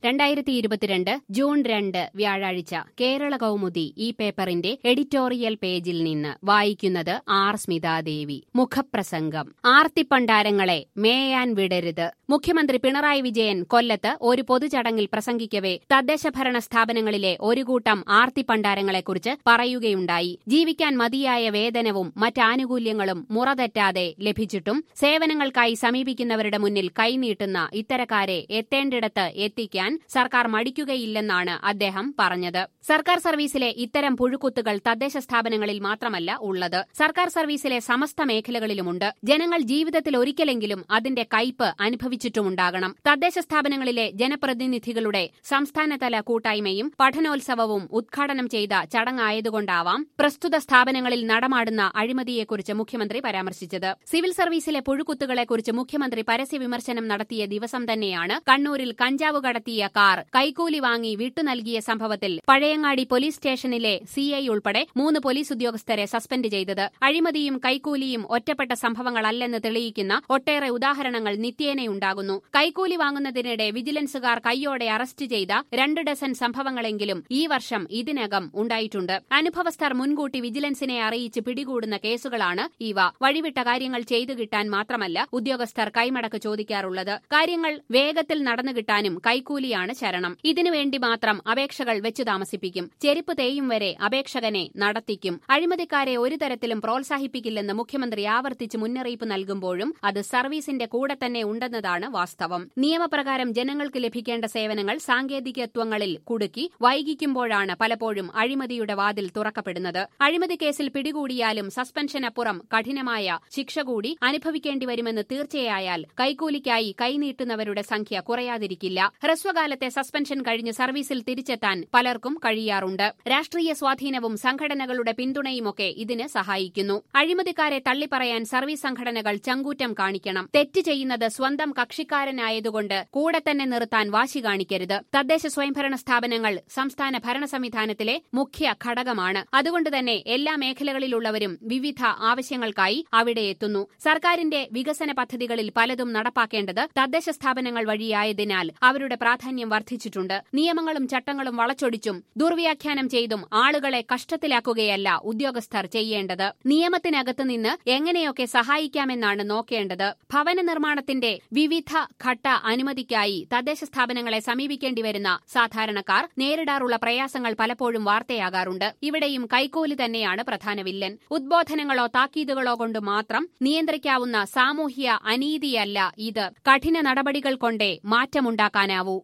രണ്ടായിരത്തി ഇരുപത്തിരണ്ട് ജൂൺ രണ്ട് വ്യാഴാഴ്ച കേരള കൗമുദി ഈ പേപ്പറിന്റെ എഡിറ്റോറിയൽ പേജിൽ നിന്ന് വായിക്കുന്നത് ആർ സ്മിതാദേവി മുഖപ്രസംഗം ആർത്തിപ്പണ്ടാരങ്ങളെ മേയാൻ വിടരുത് മുഖ്യമന്ത്രി പിണറായി വിജയൻ കൊല്ലത്ത് ഒരു പൊതുചടങ്ങിൽ പ്രസംഗിക്കവേ തദ്ദേശഭരണ സ്ഥാപനങ്ങളിലെ ഒരു കൂട്ടം ആർത്തിപ്പണ്ടാരങ്ങളെക്കുറിച്ച് പറയുകയുണ്ടായി ജീവിക്കാൻ മതിയായ വേതനവും മറ്റാനുകൂല്യങ്ങളും മുറതെറ്റാതെ ലഭിച്ചിട്ടും സേവനങ്ങൾക്കായി സമീപിക്കുന്നവരുടെ മുന്നിൽ കൈനീട്ടുന്ന ഇത്തരക്കാരെ എത്തേണ്ടിടത്ത് എത്തിക്കാൻ സർക്കാർ മടിക്കുകയില്ലെന്നാണ് അദ്ദേഹം പറഞ്ഞത് സർക്കാർ സർവീസിലെ ഇത്തരം പുഴുക്കുത്തുകൾ തദ്ദേശ സ്ഥാപനങ്ങളിൽ മാത്രമല്ല ഉള്ളത് സർക്കാർ സർവീസിലെ സമസ്ത മേഖലകളിലുമുണ്ട് ജനങ്ങൾ ജീവിതത്തിൽ ഒരിക്കലെങ്കിലും അതിന്റെ കയ്പ് അനുഭവിച്ചിട്ടുമുണ്ടാകണം തദ്ദേശ സ്ഥാപനങ്ങളിലെ ജനപ്രതിനിധികളുടെ സംസ്ഥാനതല കൂട്ടായ്മയും പഠനോത്സവവും ഉദ്ഘാടനം ചെയ്ത ചടങ്ങായതുകൊണ്ടാവാം പ്രസ്തുത സ്ഥാപനങ്ങളിൽ നടമാടുന്ന അഴിമതിയെക്കുറിച്ച് മുഖ്യമന്ത്രി പരാമർശിച്ചത് സിവിൽ സർവീസിലെ പുഴുക്കുത്തുകളെക്കുറിച്ച് മുഖ്യമന്ത്രി പരസ്യ വിമർശനം നടത്തിയ ദിവസം തന്നെയാണ് കണ്ണൂരിൽ കഞ്ചാവ് കടത്തിയ കാർ കൈക്കൂലി വാങ്ങി വിട്ടുനൽകിയ സംഭവത്തിൽ പഴയങ്ങാടി പോലീസ് സ്റ്റേഷനിലെ സിഐ ഉൾപ്പെടെ മൂന്ന് പോലീസ് ഉദ്യോഗസ്ഥരെ സസ്പെൻഡ് ചെയ്തത് അഴിമതിയും കൈക്കൂലിയും ഒറ്റപ്പെട്ട സംഭവങ്ങളല്ലെന്ന് തെളിയിക്കുന്ന ഒട്ടേറെ ഉദാഹരണങ്ങൾ നിത്യേനയുണ്ടാകുന്നു കൈക്കൂലി വാങ്ങുന്നതിനിടെ വിജിലൻസുകാർ കൈയോടെ അറസ്റ്റ് ചെയ്ത രണ്ട് ഡസൻ സംഭവങ്ങളെങ്കിലും ഈ വർഷം ഇതിനകം ഉണ്ടായിട്ടുണ്ട് അനുഭവസ്ഥർ മുൻകൂട്ടി വിജിലൻസിനെ അറിയിച്ച് പിടികൂടുന്ന കേസുകളാണ് ഇവ വഴിവിട്ട കാര്യങ്ങൾ ചെയ്തു കിട്ടാൻ മാത്രമല്ല ഉദ്യോഗസ്ഥർ കൈമടക്ക് ചോദിക്കാറുള്ളത് കാര്യങ്ങൾ വേഗത്തിൽ നടന്നു കിട്ടാനും കൈക്കൂലിയാണ് ശരണം ഇതിനുവേണ്ടി മാത്രം അപേക്ഷകൾ വെച്ചു താമസിപ്പിക്കും ചെരുപ്പ് തേയും വരെ അപേക്ഷകനെ നടത്തിക്കും അഴിമതിക്കാരെ ഒരു തരത്തിലും പ്രോത്സാഹിപ്പിക്കില്ലെന്ന് മുഖ്യമന്ത്രി ആവർത്തിച്ച് മുന്നറിയിപ്പ് നൽകുമ്പോഴും അത് സർവീസിന്റെ കൂടെ തന്നെ ഉണ്ടെന്നതാണ് വാസ്തവം നിയമപ്രകാരം ജനങ്ങൾക്ക് ലഭിക്കേണ്ട സേവനങ്ങൾ സാങ്കേതികത്വങ്ങളിൽ കുടുക്കി വൈകിക്കുമ്പോഴാണ് പലപ്പോഴും അഴിമതിയുടെ വാതിൽ തുറക്കപ്പെടുന്നത് അഴിമതി കേസിൽ പിടികൂടിയാലും സസ്പെൻഷനപ്പുറം കഠിനമായ ശിക്ഷ കൂടി അനുഭവിക്കേണ്ടി വരുമെന്ന് തീർച്ചയായാൽ കൈക്കൂലിക്കായി കൈനീട്ടുന്നവരുടെ സംഖ്യ കുറയാതിരിക്കില്ല ഹ്രസ്വകാലത്തെ സസ്പെൻഷൻ കഴിഞ്ഞ് സർവീസിൽ തിരിച്ചെത്താൻ പലർക്കും കഴിയാറുണ്ട് രാഷ്ട്രീയ സ്വാധീനവും സംഘടനകളുടെ പിന്തുണയുമൊക്കെ ഇതിന് സഹായിക്കുന്നു അഴിമതിക്കാരെ തള്ളിപ്പറയാൻ സർവീസ് സംഘടനകൾ ചങ്കൂറ്റം കാണിക്കണം തെറ്റ് ചെയ്യുന്നത് സ്വന്തം കക്ഷിക്കാരനായതുകൊണ്ട് കൂടെ തന്നെ നിർത്താൻ വാശി കാണിക്കരുത് തദ്ദേശ സ്വയംഭരണ സ്ഥാപനങ്ങൾ സംസ്ഥാന ഭരണ സംവിധാനത്തിലെ മുഖ്യ ഘടകമാണ് അതുകൊണ്ട് തന്നെ എല്ലാ മേഖലകളിലുള്ളവരും വിവിധ ആവശ്യങ്ങൾക്കായി അവിടെ എത്തുന്നു സർക്കാരിന്റെ വികസന പദ്ധതികളിൽ പലതും നടപ്പാക്കേണ്ടത് തദ്ദേശ സ്ഥാപനങ്ങൾ വഴിയായതിനാൽ അവരുടെ പ്രാധാന്യം വർദ്ധിച്ചിട്ടുണ്ട് നിയമങ്ങളും ചട്ടങ്ങളും വളച്ചൊടിച്ചും ദുർവ്യാഖ്യാനം ചെയ്തും ആളുകളെ കഷ്ടത്തിലാക്കുകയല്ല ഉദ്യോഗസ്ഥർ ചെയ്യേണ്ടത് നിയമത്തിനകത്ത് നിന്ന് എങ്ങനെയൊക്കെ സഹായിക്കാമെന്നാണ് നോക്കേണ്ടത് ഭവന നിർമ്മാണത്തിന്റെ വിവിധ ഘട്ട അനുമതിക്കായി തദ്ദേശ സ്ഥാപനങ്ങളെ സമീപിക്കേണ്ടി വരുന്ന സാധാരണക്കാർ നേരിടാറുള്ള പ്രയാസങ്ങൾ പലപ്പോഴും വാർത്തയാകാറുണ്ട് ഇവിടെയും കൈക്കൂലി തന്നെയാണ് പ്രധാന വില്ലൻ ഉദ്ബോധനങ്ങളോ താക്കീതുകളോ കൊണ്ട് മാത്രം നിയന്ത്രിക്കാവുന്ന സാമൂഹ്യ അനീതിയല്ല ഇത് കഠിന നടപടികൾ കൊണ്ടേ മാറ്റമുണ്ടാക്കാനാവൂ